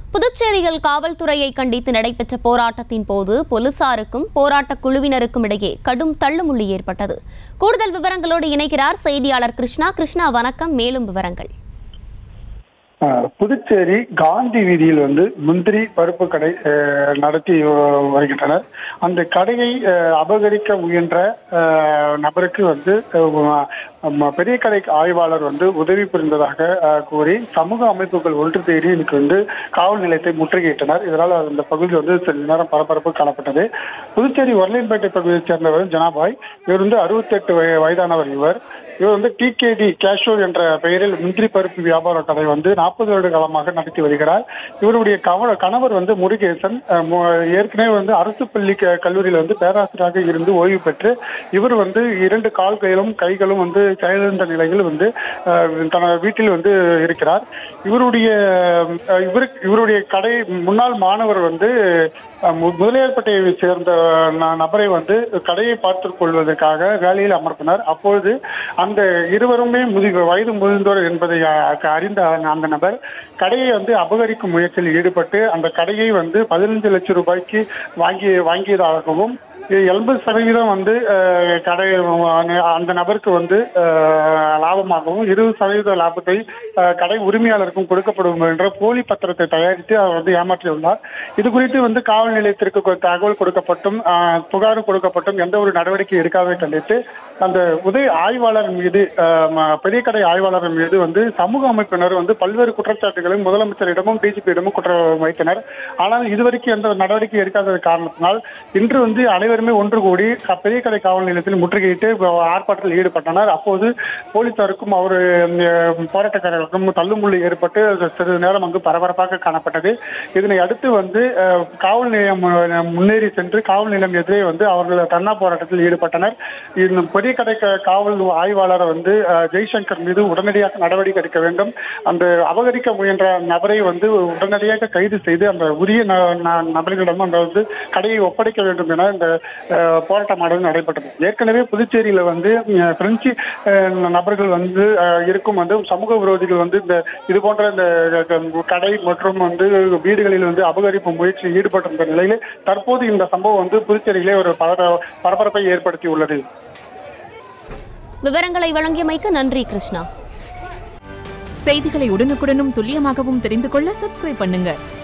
புதுச்சேரியில் காவல்துறையை கண்டித்து நடைபெற்ற போராட்டத்தின் போது போலீசாருக்கும் போராட்டக் குழுவினருக்கும் இடையே கடும் தள்ளுமுள்ளி ஏற்பட்டது கூடுதல் விவரங்களோடு இணைகிறார் செய்தியாளர் கிருஷ்ணா கிருஷ்ணா வணக்கம் மேலும் விவரங்கள் ஆஹ் புதுச்சேரி காந்தி வீதியில் வந்து முந்திரி பருப்பு கடை ஆஹ் நடத்தி வ- வருகின்றனர் அந்த கடையை ஆஹ் அபகரிக்க முயன்ற ஆஹ் நபருக்கு வந்து ஆஹ் ம- பெரிய கடை ஆய்வாளர் வந்து உதவி புரிந்ததாக ஆஹ் கூறி சமூக அமைப்புகள் ஒன்று தேடி இன்னைக்கு வந்து காவல் நிலையத்தை முற்றுகையிட்டனர் இதனால் அந்த பகுதி வந்து சில நேரம் பரபரப்பு காணப்பட்டது புதுச்சேரி ஒர்லின்பேட்டை பகுதியைச் சேர்ந்தவர் ஜனாபாய் இவர் வந்து அறுபத்தெட்டு வய வயதானவர் இவர் இவர் வந்து டிகேடி கேஷோர் என்ற பெயரில் முந்திரி பருப்பு வியாபார கடை வந்து நாற்பது வருட காலமாக நடத்தி வருகிறார் இவருடைய கவ கணவர் வந்து முருகேசன் அஹ், மு- ஏற்கனவே வந்து அரசு பள்ளி க- கல்லூரியில் வந்து பேராசிரியராக இருந்து ஓய்வு பெற்று இவர் வந்து இரண்டு கால்களும் கைகளும் வந்து செயலிழந்த நிலையில் வந்து அஹ், தனது வீட்டில் வந்து இருக்கிறார் இவருடைய அஹ், இவருக்கு இவருடைய கடை முன்னாள் மாணவர் வந்து அஹ், மு- முதலியார்பேட்டையை சேர்ந்த ந- நபரை வந்து கடையை பார்த்துக் கொள்வதற்காக வேலையில் அமர்த்தினார் அப்பொழுது அந்த இருவருமே முதி வயது முதிர்ந்தோர் என்பதை அ- அறிந்த அந்த நபர் கடையை வந்து அபகரிக்கும் முயற்சியில் ஈடுபட்டு அந்த கடையை வந்து பதினஞ்சு லட்சம் ரூபாய்க்கு வாங்கி வாங்கியதாகவும் எண்பது சதவீதம் வந்து அஹ், கடை அந்த நபருக்கு வந்து அஹ், லாபமாகவும் இருபது சதவீத லாபத்தை அஹ், கடை உரிமையாளருக்கும் கொடுக்கப்படும் என்ற போலி பத்திரத்தை தயாரித்து அவர் வந்து ஏமாற்றியுள்ளார் இது குறித்து வந்து காவல் நிலையத்திற்கு கொ- தகவல் கொடுக்கப்பட்டும் அஹ், புகார் கொடுக்கப்பட்டும் எந்த ஒரு நடவடிக்கை எடுக்காததை கண்டித்து அந்த உதவி ஆய்வாளர் மீது அஹ், ம- பெரிய கடை ஆய்வாளர் மீது வந்து சமூக அமைப்பினர் வந்து பல்வேறு குற்றச்சாட்டுகளை முதலமைச்சரிடமும் டிஜிபியிடமும் குற்றம் வைத்தனர் ஆனால் இதுவரைக்கும் எந்த நடவடிக்கை எடுக்காத காரணத்தினால் இன்று வந்து அனைவருமே ஒன்று கூடி க- பெரிய கடை காவல் நிலையத்தில் முற்றுகையிட்டு ஆர்ப்பாட்டத்தில் ஈடுபட்டனர் அப்போது போலீசாருக்கும் அவர் போராட்டக்காரர்களுக்கும் தள்ளுமுள்ளி ஏற்பட்டு சிறிது நேரம் அங்கு பரபரப்பாக காணப்பட்டது இதனை அடுத்து வந்து அஹ், காவல் நிலையம் அஹ், முன்னேறி சென்று காவல் நிலையம் எதிரே வந்து அவர்கள் தர்ணா போராட்டத்தில் ஈடுபட்டனர் இந்த பெரிய கடை க- காவல் ஆய்வாளர் வந்து அஹ், ஜெய்சங்கர் மீது உடனடியாக நடவடிக்கை எடுக்க வேண்டும் அந்த அபகரிக்க முயன்ற நபரை வந்து உடனடியாக கைது செய்து அந்த உரிய ந- ந- நபர்களிடம் அந்த வந்து கடையை ஒப்படைக்க வேண்டும் என இந்த அஹ், போராட்டமானது நடைபெற்றது ஏற்கனவே புதுச்சேரியில வந்து அஹ், பிரெஞ்சு அஹ், நபர்கள் வந்து அஹ், இருக்கும் வந்து சமூக விரோதிகள் வந்து இந்த இது போன்ற இந்த அஹ், கடை மற்றும் வந்து வீடுகளில் வந்து அபகரிப்பு முயற்சியில் ஈடுபட்டிருந்த நிலையில் தற்போது இந்த சம்பவம் வந்து புதுச்சேரியிலே ஒரு பர- பரபரப்பை ஏற்படுத்தியுள்ளது விவரங்களை வழங்கியமைக்கு நன்றி கிருஷ்ணா செய்திகளை உடனுக்குடனும் துல்லியமாகவும் தெரிந்து கொள்ள சப்ஸ்கிரைப் பண்ணுங்க